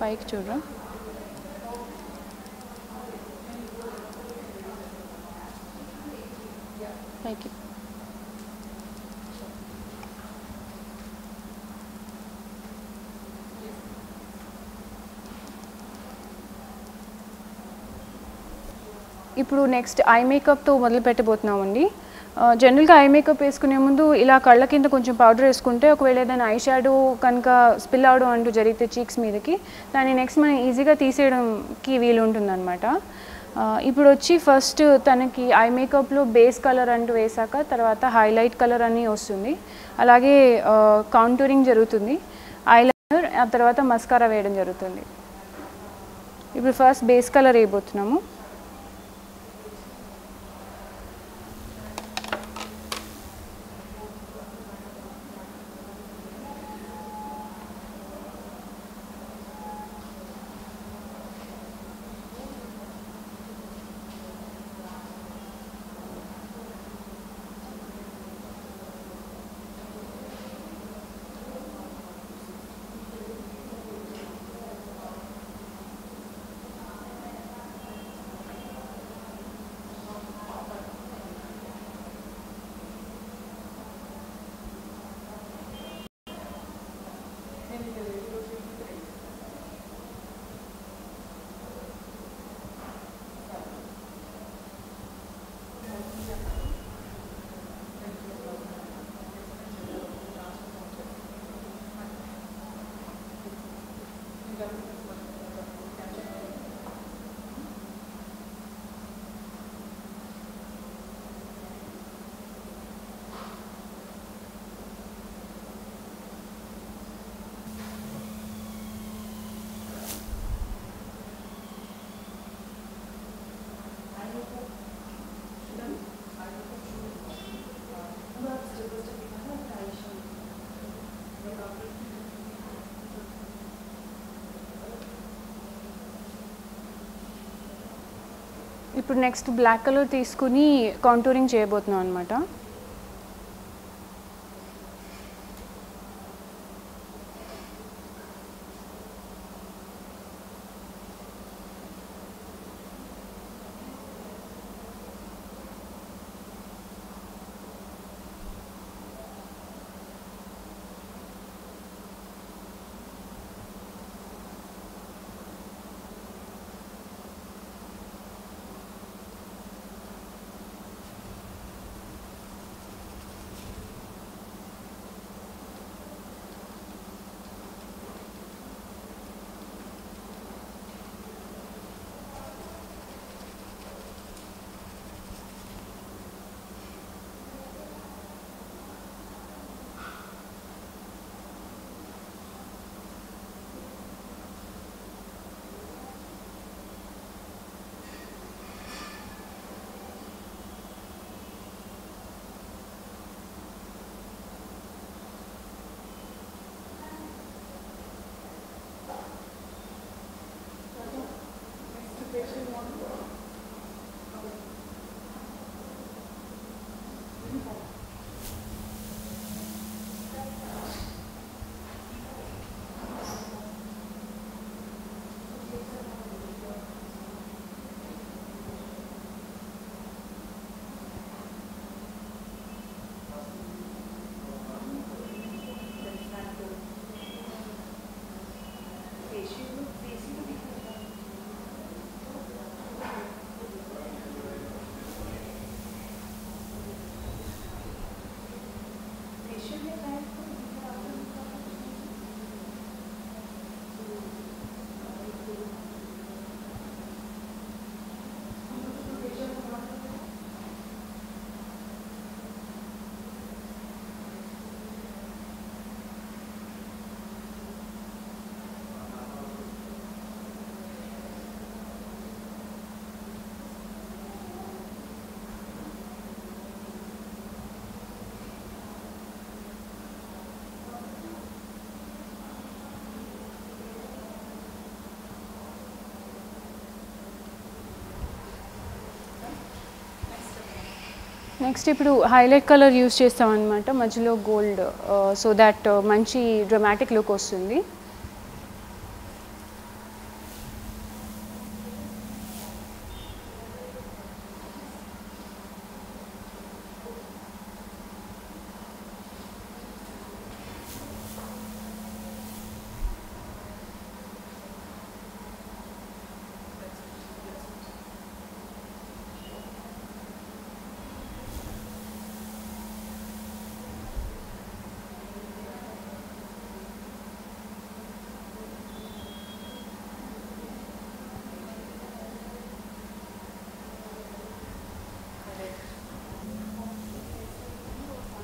పైకి చూడరా పైకి ఇప్పుడు నెక్స్ట్ ఐ మేకప్తో మొదలు పెట్టబోతున్నామండి జనరల్గా ఐ మేకప్ వేసుకునే ముందు ఇలా కళ్ళ కింద కొంచెం పౌడర్ వేసుకుంటే ఒకవేళ ఏదైనా ఐ షాడో కనుక స్పిల్ అవడం అంటూ జరిగితే చీక్స్ మీదకి దాన్ని నెక్స్ట్ మనం ఈజీగా తీసేయడంకి వీలు ఉంటుందన్నమాట ఆ, ఇప్పుడు వచ్చి ఫస్ట్ తనకి ఐ మేకప్లో బేస్ కలర్ అంటూ వేసాక తర్వాత హైలైట్ కలర్ అని వస్తుంది అలాగే కాంటూరింగ్ జరుగుతుంది ఐలైనర్ ఆ తర్వాత మస్కారా వేయడం జరుగుతుంది ఇప్పుడు ఫస్ట్ బేస్ కలర్ వేయబోతున్నాము ఇప్పుడు నెక్స్ట్ బ్లాక్ కలర్ తీసుకుని కాంటూరింగ్ చేయబోతున్నాం అనమాట నెక్స్ట్ ఇప్పుడు హైలైట్ కలర్ యూస్ చేస్తాం అనమాట మధ్యలో గోల్డ్ సో దట్ మంచి డ్రమాటిక్ లుక్ వస్తుంది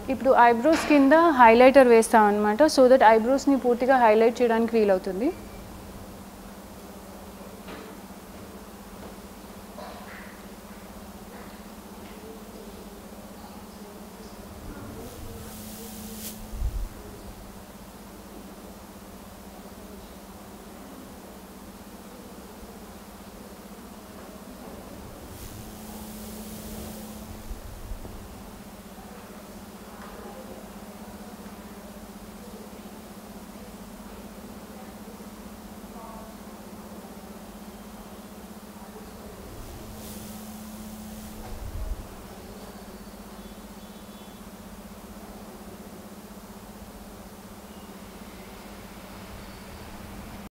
ఇప్పుడు ఐబ్రోస్ కింద హైలైటర్ వేస్తాం అనమాట సో దట్ ఐబ్రోస్ని పూర్తిగా హైలైట్ చేయడానికి వీలవుతుంది